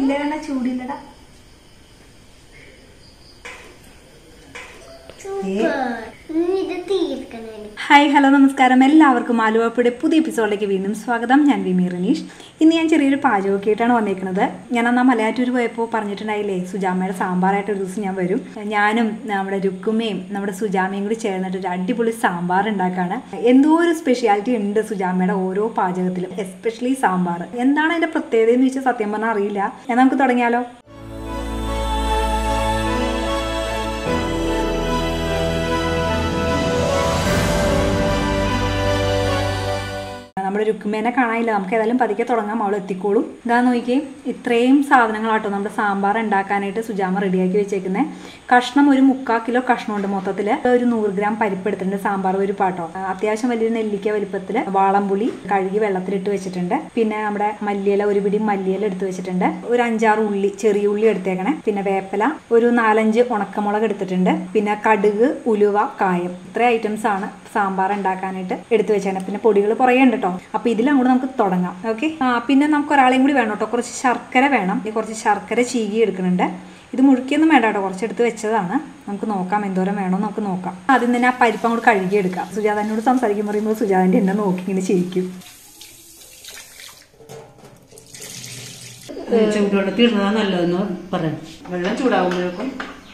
ഇല്ലടാ ചൂടില്ലടാ സൂപ്പർ ഇനി ഇത് തീർക്കണം എനിക്ക്. ഹായ് ഹലോ നമസ്കാരം എല്ലാവർക്കും ആലുവപ്പയുടെ പുതിയ എപ്പിസോഡിലേക്ക് വീണ്ടും സ്വാഗതം ഞാൻ വിമി റനീഷ് ഇന്ന് ഞാൻ ചെറിയൊരു പാചകമൊക്കെ ആയിട്ടാണ് വന്നേക്കുന്നത് ഞാൻ അന്ന് ആ മലയാറ്റൂർ പോയപ്പോൾ പറഞ്ഞിട്ടുണ്ടായില്ലേ സുജാമയുടെ സാമ്പാറായിട്ട് ഒരു ദിവസം ഞാൻ വരും ഞാനും നമ്മുടെ രുക്കുമയും നമ്മുടെ സുജാമയും കൂടി ചേർന്നിട്ട് ഒരു അടിപൊളി സാമ്പാർ ഉണ്ടാക്കാണ് എന്തോ ഒരു സ്പെഷ്യാലിറ്റി ഉണ്ട് സുജാമയുടെ ഓരോ പാചകത്തിലും എസ്പെഷ്യലി സാമ്പാർ എന്താണ് അതിന്റെ പ്രത്യേകത എന്ന് വെച്ചാൽ സത്യം പറഞ്ഞാൽ അറിയില്ല ഞാൻ നമുക്ക് തുടങ്ങിയാലോ നമ്മുടെ രുക്കുമേനെ കാണാനില്ല നമുക്ക് ഏതായാലും പതുക്കെ തുടങ്ങാം അവൾ എത്തിക്കോളും ഇതാ നോക്കിയേ ഇത്രയും സാധനങ്ങളാട്ടോ നമ്മുടെ സാമ്പാർ ഉണ്ടാക്കാനായിട്ട് സുജാമ റെഡിയാക്കി വെച്ചേക്കുന്നത് കഷ്ണം ഒരു മുക്കാൽ കിലോ കഷ്ണമുണ്ട് മൊത്തത്തിൽ ഒരു നൂറ് ഗ്രാം പരിപ്പ് എടുത്തിട്ടുണ്ട് സാമ്പാർ പരിപ്പാട്ടോ അത്യാവശ്യം വലിയൊരു നെല്ലിക്ക വലിപ്പത്തിൽ വാളംപുളി കഴുകി വെള്ളത്തിലിട്ട് വെച്ചിട്ടുണ്ട് പിന്നെ നമ്മുടെ മല്ലിയില ഒരു പിടി മല്ലിയില എടുത്ത് വെച്ചിട്ടുണ്ട് ഒരു അഞ്ചാറ് ഉള്ളി ചെറിയ ഉള്ളി എടുത്തേക്കണേ പിന്നെ വേപ്പല ഒരു നാലഞ്ച് ഉണക്കമുളക് എടുത്തിട്ടുണ്ട് പിന്നെ കടുക് ഉലുവ കായം ഇത്ര ഐറ്റംസ് ആണ് സാമ്പാർ ഉണ്ടാക്കാനായിട്ട് എടുത്തു വെച്ചേക്കണം പിന്നെ പൊടികൾ കുറേ ഉണ്ട് കേട്ടോ അപ്പൊ ഇതിലങ്ങോട്ട് നമുക്ക് തുടങ്ങാം ഓക്കെ ആ പിന്നെ നമുക്ക് ഒരാളെയും കൂടി വേണം കേട്ടോ കുറച്ച് ശർക്കര വേണം ഇനി കുറച്ച് ശർക്കര ചീകി എടുക്കുന്നുണ്ട് ഇത് മുഴുക്കിയൊന്നും വേണ്ട കേട്ടോ കുറച്ച് എടുത്ത് വെച്ചതാണ് നമുക്ക് നോക്കാം എന്തോരം വേണോ നമുക്ക് നോക്കാം ആദ്യം തന്നെ ആ പരിപ്പ് അങ്ങോട്ട് കഴുകി എടുക്കാം സുജാതനോട് സംസാരിക്കും പറയുമ്പോൾ സുജാതന്റെ എന്നെ നോക്കി ഇങ്ങനെ ചിരിക്കും ചൂടുവെള്ളത്തിൽ ഇടുന്നതാ നല്ലതെന്ന് പറയാം വെള്ളം ചൂടാകുമ്പോഴേക്കും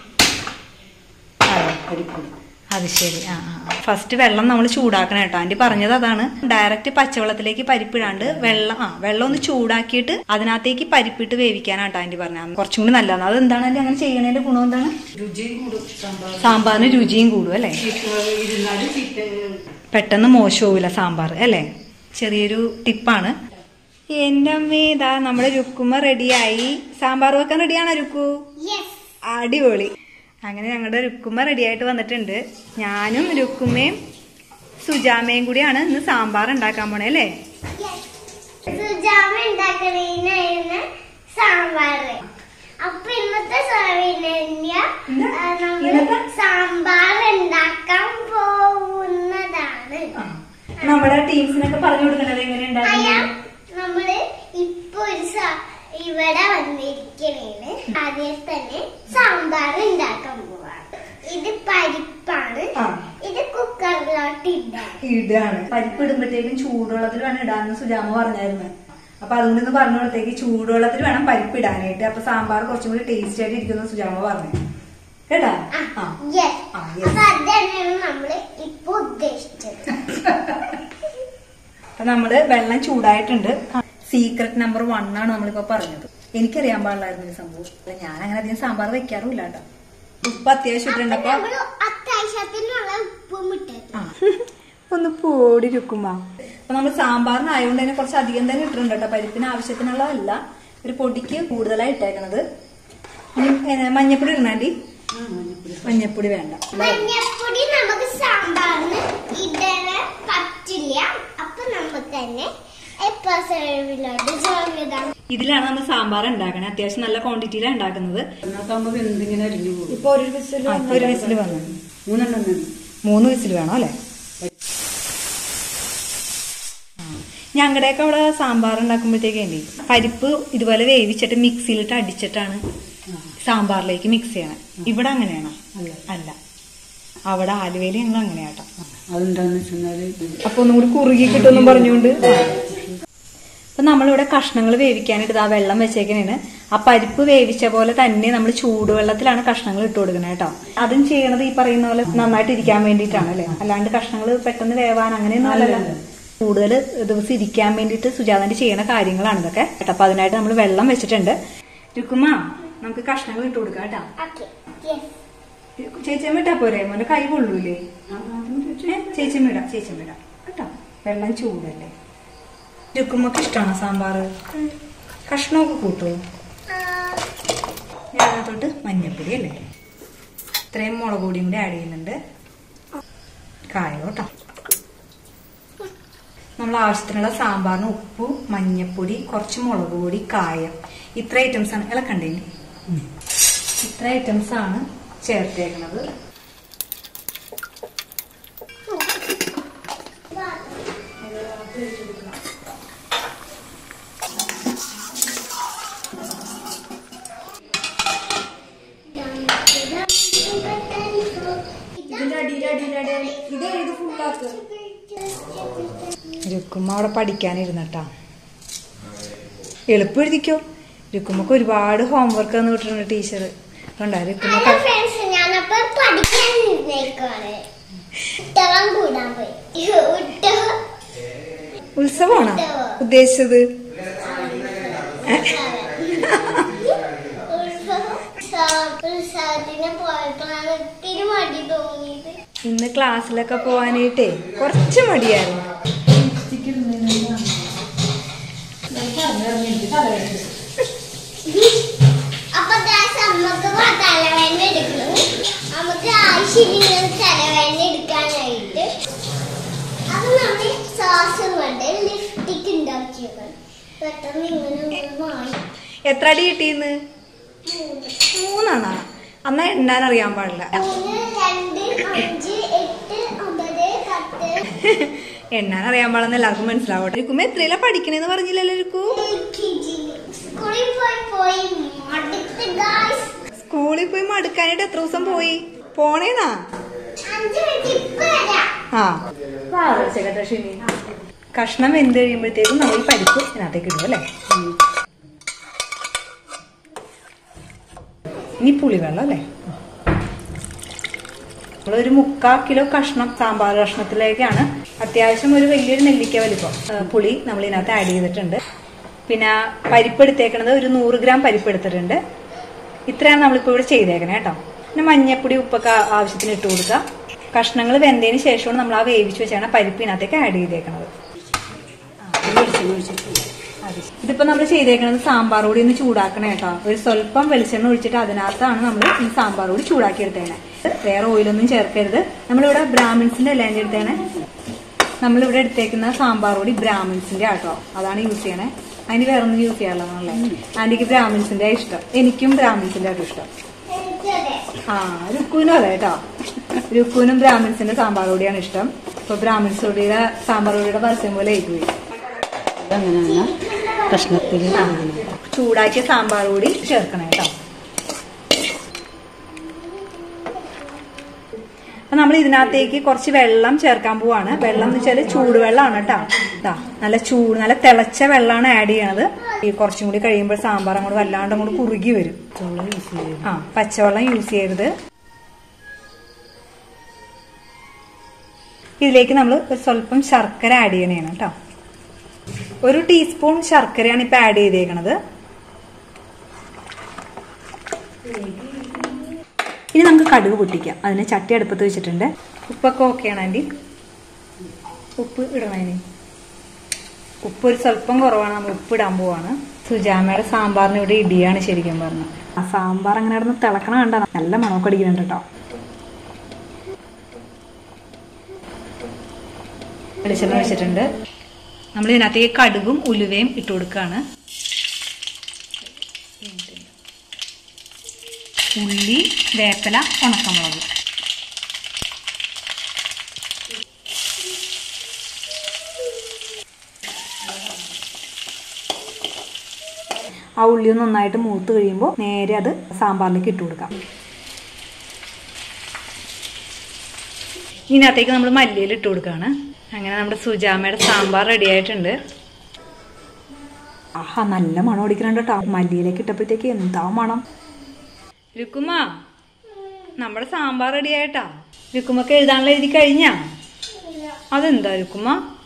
പരിപ്പ് അത് ശരി ആ ഫസ്റ്റ് വെള്ളം നമ്മൾ ചൂടാക്കണം കേട്ടോ ആന്റി പറഞ്ഞത് അതാണ് ഡയറക്റ്റ് പച്ചവെള്ളത്തിലേക്ക് പരിപ്പിടാണ്ട് വെള്ളം ആ വെള്ളം ഒന്ന് ചൂടാക്കിയിട്ട് അതിനകത്തേക്ക് പരിപ്പിട്ട് വേവിക്കാനാട്ടോ ആന്റി പറഞ്ഞത് കുറച്ചും കൂടി നല്ലതാണ് അത് എന്താണ് ആന്റി അങ്ങനെ ചെയ്യണതിന്റെ ഗുണം എന്താണ് രുചി കൂടും സാമ്പാർ സാമ്പാറിന് രുചിയും കൂടും അല്ലേ ഇപ്പോൾ ഇരുന്നാലും ചീത്ത പെട്ടെന്ന് മോശമാവില്ല സാമ്പാർ അല്ലേ ചെറിയൊരു ടിപ്പാണ് എന്റെ അമ്മേതാ നമ്മുടെ രുക്കുമ റെഡിയായി സാമ്പാർ വെക്കാൻ റെഡിയാണോ രുക്കു Yes. അടിപൊളി അങ്ങനെ ഞങ്ങളുടെ രുക്കുമ്മ റെഡി ആയിട്ട് വന്നിട്ടുണ്ട് ഞാനും രുക്കുമ്മയും സുജാമയും കൂടിയാണ് ഇന്ന് സാമ്പാർ ഉണ്ടാക്കാൻ പോണേ അല്ലേ Yes. സുജാമ ഉണ്ടാക്കണേനായിരുന്നു സാമ്പാറ് അപ്പൊ ഇന്നത്തെ സവിനന്യ നമ്മള് സാമ്പാർ ഉണ്ടാക്കാൻ പോകുന്നതാണ് നമ്മുടെ ടീംസിനൊക്കെ പറഞ്ഞു കൊടുക്കണത് എങ്ങനെ അയ്യ നമ്മള് ഇപ്പൊ ഒരു സ- ഇവിടെ വന്നിരിക്കണേന് ആദ്യം തന്നെ സാമ്പാർ ഉണ്ടാക്കാൻ പോവാണ് ഇത് പരിപ്പാണ് ആ. ഇത് കുക്കറിലോട്ട് ഇടാം ഇടാണ് പരിപ്പ് ഇടുമ്പോഴത്തേക്കും ചൂടുവെള്ളത്തിൽ വേണം ഇടാന്ന് സുജാമ പറഞ്ഞായിരുന്നു അപ്പൊ അതുകൊണ്ട് ഇന്ന് പറഞ്ഞു കൊടുത്തേക്ക് ചൂടുവെള്ളത്തിൽ വേണം പരിപ്പ് ഇടാനായിട്ട് അപ്പൊ സാമ്പാർ കുറച്ചും കൂടി ടേസ്റ്റ് ആയിട്ട് ഇരിക്കുന്നു സുജാമ പറഞ്ഞു കേട്ടാ ആ Yes. ആ, yes. അപ്പൊ അത് തന്നെയാണ് നമ്മള് ഇപ്പൊ ഉദ്ദേശിച്ചത് അപ്പൊ നമ്മള് വെള്ളം ചൂടായിട്ടുണ്ട് സീക്രട്ട് നമ്പർ വൺ ആണ് നമ്മളിപ്പോ പറഞ്ഞത് എനിക്കറിയാൻ പാടില്ലായിരുന്നു ഈ സംഭവം അല്ല ഞാൻ അങ്ങനെ അധികം സാമ്പാർ വെക്കാറുമില്ല കേട്ടോ ഉപ്പ് അത്യാവശ്യം ഇട്ടിട്ടുണ്ടപ്പോ നമ്മള് അത്യാവശ്യത്തിനുള്ള ഉപ്പും ഇട്ടത് ആ. ഒന്ന് പോടി രുക്കുമ്പ അപ്പൊ നമ്മൾ സാമ്പാറിനായതുകൊണ്ട് തന്നെ കുറച്ച് അധികം തന്നെ ഇട്ടിട്ടുണ്ട് കേട്ടോ പരിപ്പിന് ആവശ്യത്തിനുള്ളതല്ല ഒരു പൊടിക്ക് കൂടുതലായി ഇട്ടേക്കണത് ഇനി, ഏ, മഞ്ഞപ്പൊടി ഇടണാണ്ടി മഞ്ഞപ്പൊടി വേണ്ട മഞ്ഞപ്പൊടി നമുക്ക് സാമ്പാറിന് ഇടാൻ പറ്റില്ല അപ്പൊ നമുക്ക് തന്നെ എപ്പോ സെർവിലോട്ട് ചേർന്നിടാം ഇതിലാണ് നമ്മൾ സാമ്പാർ ഉണ്ടാക്കണത് അത്യാവശ്യം നല്ല ക്വാണ്ടിറ്റിയിലാണ് ഉണ്ടാക്കുന്നത് അതിനകത്താകുമ്പോൾ എന്തിങ്ങനെ അരിഞ്ഞു പോകും ഇപ്പൊ ഒരു വിസിൽ ഒരു വിസിൽ വന്നു മൂന്നെണ്ണം മതി മൂന്ന് വിസിൽ വേണം അല്ലേ ഞങ്ങളുടെയൊക്കെ അവിടെ സാമ്പാർ ഉണ്ടാക്കുമ്പോഴത്തേക്കേ പരിപ്പ് ഇതുപോലെ വേവിച്ചിട്ട് മിക്സിയിലിട്ട് അടിച്ചിട്ടാണ് സാമ്പാറിലേക്ക് മിക്സ് ചെയ്യണം ഇവിടെ അങ്ങനെയാണോ അല്ല അവിടെ ആലുവയിൽ ഞങ്ങൾ അങ്ങനെയാട്ടോ അതെന്താന്ന് വെച്ചെന്നാല് അപ്പൊ ഒന്നും കൂടി കുറുകി കിട്ടുമെന്നും പറഞ്ഞുകൊണ്ട് അപ്പൊ നമ്മളിവിടെ കഷ്ണങ്ങൾ വേവിക്കാനായിട്ട് ആ വെള്ളം വെച്ചേക്കണേന് ആ പരിപ്പ് വേവിച്ച പോലെ തന്നെ നമ്മൾ ചൂടുവെള്ളത്തിലാണ് കഷ്ണങ്ങൾ ഇട്ട് കൊടുക്കുന്നത് കേട്ടോ അതും ചെയ്യണത് ഈ പറയുന്ന പോലെ നന്നായിട്ട് ഇരിക്കാൻ വേണ്ടിയിട്ടാണ് അല്ലേ അല്ലാണ്ട് കഷ്ണങ്ങൾ പെട്ടെന്ന് വേവാൻ അങ്ങനെയൊന്നും അല്ലല്ലോ കൂടുതൽ ദിവസം ഇരിക്കാൻ വേണ്ടിയിട്ട് സുജാതന്റെ ചെയ്യണ കാര്യങ്ങളാണ് ഇതൊക്കെ കേട്ടോ അപ്പൊ അതിനായിട്ട് നമ്മൾ വെള്ളം വെച്ചിട്ടുണ്ട് രുക്കുമ നമുക്ക് കഷ്ണങ്ങൾ ഇട്ട് കൊടുക്കാം കേട്ടോ ഓക്കെ യെസ് ചേച്ചിയമ്മ ഇട്ടാ പോരെ മോന്റെ കൈ കൊള്ളൂലേ ഏ, ചേച്ചിയമ്മ ഇടാം ചേച്ചിയമ്മ ഇടാം കേട്ടോ വെള്ളം ചൂടല്ലേ രുക്കുമ്മക്ക് ഇഷ്ടമാണോ സാമ്പാർ കഷ്ണമൊക്കെ കൂട്ടുമോ ഞാനകത്തോട്ട് മഞ്ഞപ്പൊടി അല്ലേ ഇത്രയും മുളക് പൊടിയും കൂടി ആഡ് ചെയ്യുന്നുണ്ട് കായോ കേട്ടോ നമ്മൾ ആവശ്യത്തിനുള്ള സാമ്പാറിന് ഉപ്പ് മഞ്ഞപ്പൊടി കുറച്ച് മുളക് പൊടി കായം ഇത്ര ഐറ്റംസ് ആണ് ഇളക്കണ്ടേ ഇത്ര ഐറ്റംസ് ആണ് ചേർത്തേക്കുന്നത് രുക്കുമ്മ അവിടെ പഠിക്കാനിരുന്നട്ടാ എളുപ്പം എഴുതിക്കോ രുക്കുമ്മക്ക് ഒരുപാട് ഹോംവർക്ക് തന്നു വിട്ടിട്ടുണ്ട് ടീച്ചർ കണ്ടാ രുക്കുമ്മ ഹലോ ഫ്രണ്ട്സ് ഞാനപ്പോ പഠിക്കാൻ ഇരുന്നേക്കാണ് ഉത്തരം കൂടാൻ പോയി ഉത്തരം ഉത്സവമാണോ ഉദ്ദേശിച്ചത് ഉത്സവത്തിന് പോയപ്പോഴാണ് ഒത്തിരി മടി തോന്നിയത് ഇന്ന് ക്ലാസ്സിലൊക്കെ പോവാനായിട്ടേ കുറച്ച് മടിയായിരുന്നു അപ്പൊ ദാസ് അമ്മക്ക് തലവേദന എടുക്കണം നമുക്ക് ആവശ്യമില്ല തലവേദന എടുക്കാനായിട്ട് അപ്പൊ നമ്മൾ ശ്വാസം കൊണ്ട് ലിഫ്റ്റിക്ക് ഉണ്ടാക്കിയത് പെട്ടെന്ന് ഇങ്ങനെ ഒന്ന് മാറി എത്ര അടി കിട്ടിയെന്ന് മൂന്നാണോ അന്നാ എണ്ണാൻ അറിയാൻ പാടില്ല മൂന്ന് രണ്ട് അഞ്ച് എട്ട് ഒമ്പത് പത്ത് എണ്ണാൻ അറിയാൻ പാടില്ലെന്ന് എല്ലാവർക്കും മനസ്സിലാവട്ടെ രുക്കുമ്മ എത്രയിലാ പഠിക്കണേന്ന് പറഞ്ഞില്ലല്ലോ രുക്കു LKG. സ്കൂളിൽ പോയി പോയി മടുത്ത് ഗായ്സ് സ്കൂളിൽ പോയി മടുക്കാനായിട്ട് എത്ര ദിവസം പോയി പോണേനാ അഞ്ച് മിനിറ്റ് ഇപ്പൊ വരാം ആ കഷ്ണം വെന്ത് കഴിയുമ്പോഴത്തേക്കും നമ്മൾ ഈ പരിപ്പ് ഇതിനകത്തേക്ക് ഇടും അല്ലേ ഇനി പുളിവെള്ളം അല്ലേ നമ്മളൊരു മുക്കാൽ കിലോ കഷ്ണം സാമ്പാർ കഷ്ണത്തിലേക്കാണ് അത്യാവശ്യം ഒരു വലിയൊരു നെല്ലിക്ക വലിപ്പം ആ, പുളി നമ്മൾ ഇതിനകത്ത് ആഡ് ചെയ്തിട്ടുണ്ട് പിന്നെ പരിപ്പ് എടുത്തേക്കണത് ഒരു നൂറ് ഗ്രാം പരിപ്പ് എടുത്തിട്ടുണ്ട് ഇത്രയാണ് നമ്മളിപ്പോൾ ഇവിടെ ചെയ്തേക്കണേ കേട്ടോ പിന്നെ മഞ്ഞപ്പൊടി ഉപ്പൊക്കെ ആ- ആവശ്യത്തിന് ഇട്ട് കൊടുക്കുക കഷ്ണങ്ങൾ വെന്തതിന് ശേഷമാണ് നമ്മൾ ആ വേവിച്ച് വെച്ചാണ് പരിപ്പിനകത്തേക്ക് ആഡ് ചെയ്തേക്കണത് അതെ. ഇതിപ്പോ നമ്മൾ ചെയ്തേക്കണത് സാമ്പാർ പൊടി ഒന്ന് ചൂടാക്കണേ കേട്ടോ ഒരു സ്വല്പം വെളിച്ചെണ്ണ ഒഴിച്ചിട്ട് അതിനകത്താണ് നമ്മൾ ഈ സാമ്പാർ പൊടി ചൂടാക്കി എടുത്തേനെ വേറെ ഓയിലൊന്നും ചേർക്കരുത് നമ്മളിവിടെ ബ്രാഹ്മിൻസിന്റെ അല്ലേ എൻ്റെ എടുത്തേനെ നമ്മളിവിടെ എടുത്തേക്കുന്ന സാമ്പാർ പൊടി ബ്രാഹ്മിൻസിന്റെ ആട്ടോ അതാണ് യൂസ് ചെയ്യണേ അതിന് വേറെ ഒന്നും യൂസ് ചെയ്യാനുള്ളതല്ലേ ആന്റിക്ക് ബ്രാഹ്മിൻസിന്റെ ഇഷ്ടം എനിക്കും ബ്രാഹ്മിൻസിന്റെ ആട്ടോ ഇഷ്ടം എനിക്കതെ ആ രുക്കുവിനും അതെ കേട്ടോ രുക്കുവിനും ബ്രാഹ്മിൻസിന്റെ സാമ്പാർ പൊടിയാണ് ഇഷ്ടം ഇപ്പൊ ബ്രാഹ്മിൻസ് പൊടിയുടെ സാമ്പാർ പൊടിയുടെ പരസ്യം പോലെ ആയിപ്പോയി അങ്ങനെയാണ് കഷ്ണത്തിൽ ചൂടാക്കിയ സാമ്പാർ കൂടി ചേർക്കണം കേട്ടോ അപ്പൊ നമ്മൾ ഇതിനകത്തേക്ക് കുറച്ച് വെള്ളം ചേർക്കാൻ പോവാണ് വെള്ളം എന്ന് വെച്ചാൽ ചൂടുവെള്ളമാണ് കേട്ടോ ഇതാ നല്ല ചൂട് നല്ല തിളച്ച വെള്ളമാണ് ആഡ് ചെയ്യണത് ഈ കുറച്ചും കൂടി കഴിയുമ്പോൾ സാമ്പാർ അങ്ങോട്ട് വല്ലാണ്ട് അങ്ങോട്ട് കുറുകി വരും ആ പച്ചവെള്ളം യൂസ് ചെയ്യരുത് ഇതിലേക്ക് നമ്മൾ ഒരു സ്വല്പം ശർക്കര ആഡ് ചെയ്യണേണ് കേട്ടോ ഒരു ടീസ്പൂൺ ശർക്കരയാണ് ഇപ്പൊ ആഡ് ചെയ്തേക്കണത് ഇനി നമുക്ക് കടുക് പൊട്ടിക്കാം അതിന് ചട്ടി അടുപ്പത്ത് വെച്ചിട്ടുണ്ട് ഉപ്പൊക്കെ ഓക്കെയാണ് ആൻറ്റി ഉപ്പ് ഇടണം ഇനി ഉപ്പ് ഒരു സ്വല്പം കുറവാണ് നമ്മൾ ഉപ്പ് ഇടാൻ പോവാണ് സുജാമയുടെ സാമ്പാറിന് ഇവിടെ ഇടിയാണ് ശരിക്കും പറഞ്ഞത് ആ സാമ്പാർ അങ്ങനെ കിടന്ന് തിളക്കണ കണ്ട നല്ല മണമൊക്കെ അടിക്കുന്നുണ്ട് കേട്ടോ വെളിച്ചെണ്ണ വെച്ചിട്ടുണ്ട് നമ്മൾ ഇതിനകത്തേക്ക് കടുകും ഉലുവയും ഇട്ട് കൊടുക്കുകയാണ് ഉള്ളി വേപ്പില ഉണക്കമുളക് ആ ഉള്ളി ഒന്ന് നന്നായിട്ട് മൂത്ത് കഴിയുമ്പോൾ നേരെ അത് സാമ്പാറിലേക്ക് ഇട്ട് കൊടുക്കാം ഇതിനകത്തേക്ക് നമ്മൾ മല്ലിയിൽ ഇട്ട് കൊടുക്കുകയാണ് അങ്ങനെ നമ്മുടെ സുജാമയുടെ സാമ്പാർ റെഡി ആയിട്ടുണ്ട് ആഹാ നല്ല മണം ഓടിക്കുന്നുണ്ട് കേട്ടോ മല്ലിയിലേക്ക് ഇട്ടപ്പോഴത്തേക്ക് എന്താ മണം രുക്കുമ നമ്മുടെ സാമ്പാർ റെഡി ആയിട്ടാ രുക്കുമൊക്കെ എഴുതാനുള്ള എഴുതി കഴിഞ്ഞാ അതെന്താ രുക്കുമ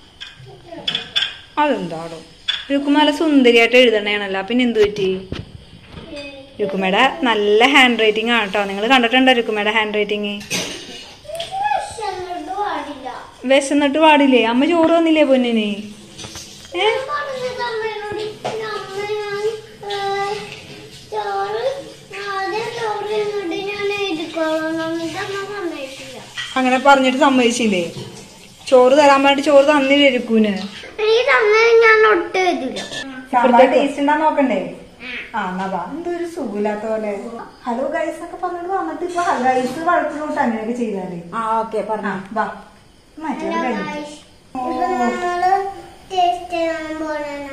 അതെന്താടോ രുക്കുമ നല്ല സുന്ദരിയായിട്ട് എഴുതണേണല്ലോ പിന്നെ എന്ത് പറ്റി രുക്കുമയുടെ നല്ല ഹാൻഡ് റൈറ്റിംഗ് ആണ് കേട്ടോ നിങ്ങൾ കണ്ടിട്ടുണ്ടോ രുക്കുമയുടെ ഹാൻഡ് റൈറ്റിംഗ് വിശന്നിട്ട് പാടില്ല വിശന്നിട്ട് പാടില്ലേ അമ്മ ചോറ് തന്നില്ലേ പൊന്നിന് ഏ പറഞ്ഞത് അമ്മയോട് അമ്മ ഞാൻ ഏ, ചോറ് ആദ്യം ചോറ് എന്നിട്ട് ഞാൻ എഴുതിക്കോളാം എന്നിട്ട് അമ്മ സമ്മതിക്കില്ല അങ്ങനെ പറഞ്ഞിട്ട് സമ്മതിച്ചില്ലേ ചോറ് തരാൻ വേണ്ടിട്ട് ചോറ് തന്നില്ലേ രുക്കൂന് ഈ തന്നെ ഞാൻ ഒട്ടും എഴുതില്ല ടേസ്റ്റ് ഉണ്ടാ നോക്കണ്ടേ ആ എന്നാ വാ എന്തൊരു സുഖമില്ലാത്ത പോലെ ഹലോ ഗൈസ് ഒക്കെ പറഞ്ഞിട്ട് വന്നിട്ട് ഇപ്പൊ ഗൈസ് വഴക്കിലോട്ട് അങ്ങനെയൊക്കെ ചെയ്താലേ ആ ഓക്കെ ആ പറഞ്ഞു വാ മാറ്റി അത് കഴിഞ്ഞു. ഇപ്പൊ നമ്മള് ടേസ്റ്റ് ചെയ്യാൻ പോണാണ്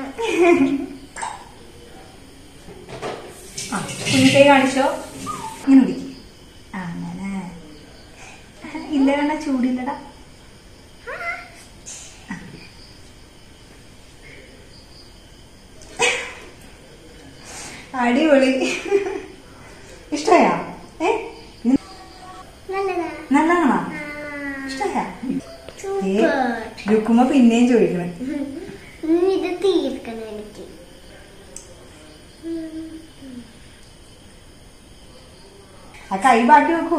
ആ കുഞ്ഞിക്കൈ കാണിച്ചോ ഇങ്ങനെ പിടിക്ക്. അങ്ങനെ ഇല്ല ചൂടില്ലടാ അടിപൊളി ഇഷ്ടമായോ ഏ നല്ലതാ നല്ലതാണോ ഇഷ്ടമായോ സൂപ്പർ രുക്കുമ്പോ പിന്നെയും ചോദിക്കണേ ഇനി ഇത് തീർക്കണം എനിക്ക് ആ കൈ ബാക്കി വെക്കൂ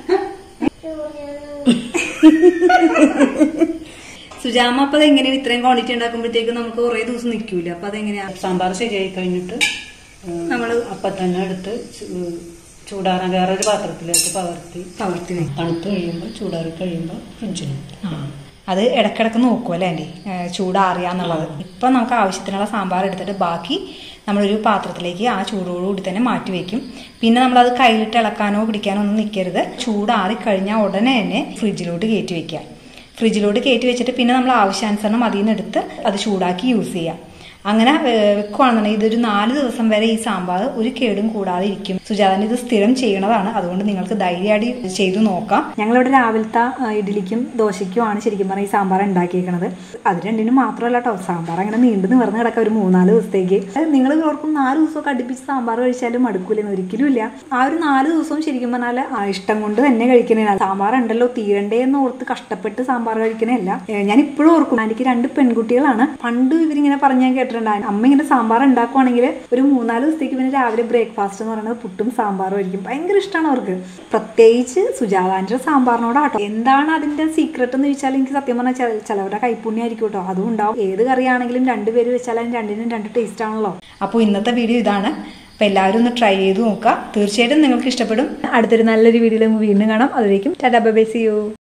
സുജാമ അപ്പൊ അതെങ്ങനെ ഇത്രയും ക്വാണ്ടിറ്റി ഉണ്ടാക്കുമ്പോഴത്തേക്ക് നമുക്ക് കുറെ ദിവസം നിൽക്കൂല അപ്പൊ അതെങ്ങനെയാ സാമ്പാർ ശരിയായി കഴിഞ്ഞിട്ട് ഉം, നമ്മള് അപ്പം തന്നെ എടുത്ത് ചൂ- ചൂടാറാൻ വേറൊരു പാത്രത്തിലേക്ക് പകർത്തി പകർത്തി വെക്കും തണുത്ത് കഴിയുമ്പോൾ ചൂടാറി കഴിയുമ്പോൾ ഫ്രിഡ്ജിൽ വെക്കും. അത് ഇടക്കിടക്ക് നോക്കും അല്ലേ ആൻറ്റി ചൂടാറിയാന്നുള്ളത് ഇപ്പൊ നമുക്ക് ആവശ്യത്തിനുള്ള സാമ്പാർ എടുത്തിട്ട് ബാക്കി നമ്മളൊരു പാത്രത്തിലേക്ക് ആ ചൂടോടുകൂടി തന്നെ മാറ്റി വെക്കും പിന്നെ നമ്മളത് കയ്യിലിട്ട് ഇളക്കാനോ പിടിക്കാനോ ഒന്നും നിൽക്കരുത് ചൂടാറി കഴിഞ്ഞാൽ ഉടനെ തന്നെ ഫ്രിഡ്ജിലോട്ട് കയറ്റി വെക്കുക ഫ്രിഡ്ജിലോട്ട് കയറ്റി വെച്ചിട്ട് പിന്നെ നമ്മൾ ആവശ്യാനുസരണം അതിൽ നിന്ന് എടുത്ത് അത് ചൂടാക്കി യൂസ് ചെയ്യാം അങ്ങനെ ഏഹ്, വെക്കുവാണെന്നുണ്ടെങ്കിൽ ഇതൊരു നാല് ദിവസം വരെ ഈ സാമ്പാർ ഒരു കേടും കൂടാതെ ഇരിക്കും സുജാതന് ഇത് സ്ഥിരം ചെയ്യണതാണ് അതുകൊണ്ട് നിങ്ങൾക്ക് ധൈര്യമായിട്ട് ചെയ്തു നോക്കാം ഞങ്ങളിവിടെ രാവിലത്തെ ആ, ഇഡ്ഡലിക്കും ദോശയ്ക്കുമാണ് ശരിക്കും പറഞ്ഞാൽ ഈ സാമ്പാർ ഉണ്ടാക്കിയേക്കണത് അത് രണ്ടിനും മാത്രമല്ല കേട്ടോ സാമ്പാർ അങ്ങനെ നീണ്ടു നിവർന്ന് കിടക്കാം ഒരു മൂന്നാല് ദിവസത്തേക്ക് നിങ്ങൾ ഓർക്കും നാല് ദിവസമൊക്കെ അടുപ്പിച്ച് സാമ്പാർ കഴിച്ചാലും മടുക്കൂലെന്ന് ഒരിക്കലും ഇല്ല ആ ഒരു നാല് ദിവസവും ശരിക്കും പറഞ്ഞാൽ ആ ഇഷ്ടം കൊണ്ട് തന്നെ കഴിക്കണേ സാമ്പാർ ഉണ്ടല്ലോ തീരണ്ടേ എന്ന് ഓർത്ത് കഷ്ടപ്പെട്ട് സാമ്പാർ കഴിക്കണല്ല ഞാൻ ഇപ്പോഴും ഓർക്കും എനിക്ക് രണ്ട് പെൺകുട്ടികളാണ് പണ്ട് ഇവരിങ്ങനെ പറഞ്ഞ് ഞാൻ കേട്ടിട്ടുണ്ട് അമ്മ ഇങ്ങനെ സാമ്പാർ ഉണ്ടാക്കുവാണെങ്കിൽ ഒരു മൂന്നാല് ദിവസത്തേക്ക് പിന്നെ രാവിലെ ബ്രേക്ക്ഫാസ്റ്റ് എന്ന് പറയുന്നത് പുട്ടും സാമ്പാറും ആയിരിക്കും ഭയങ്കര ഇഷ്ടമാണ് അവർക്ക് പ്രത്യേകിച്ച് സുജാതാൻ്റെ സാമ്പാറിനോടാട്ടോ എന്താണ് അതിന്റെ സീക്രട്ട് എന്ന് ചോദിച്ചാൽ എനിക്ക് സത്യം പറഞ്ഞാൽ ചെ- ചിലവരുടെ കൈപ്പുണ്യമായിരിക്കും കേട്ടോ അതും ഉണ്ടാവും ഏത് കറിയാണെങ്കിലും രണ്ടുപേര് വെച്ചാൽ അതിന് രണ്ടിനും രണ്ട് ടേസ്റ്റ് ആണല്ലോ അപ്പോൾ ഇന്നത്തെ വീഡിയോ ഇതാണ് അപ്പോൾ എല്ലാവരും ഒന്ന് ട്രൈ ചെയ്ത് നോക്കുക തീർച്ചയായിട്ടും നിങ്ങൾക്ക് ഇഷ്ടപ്പെടും അടുത്തൊരു നല്ലൊരു വീഡിയോയിൽ വീണ്ടും കാണാം അതിലേക്കും ടാറ്റാ ബൈ സി യു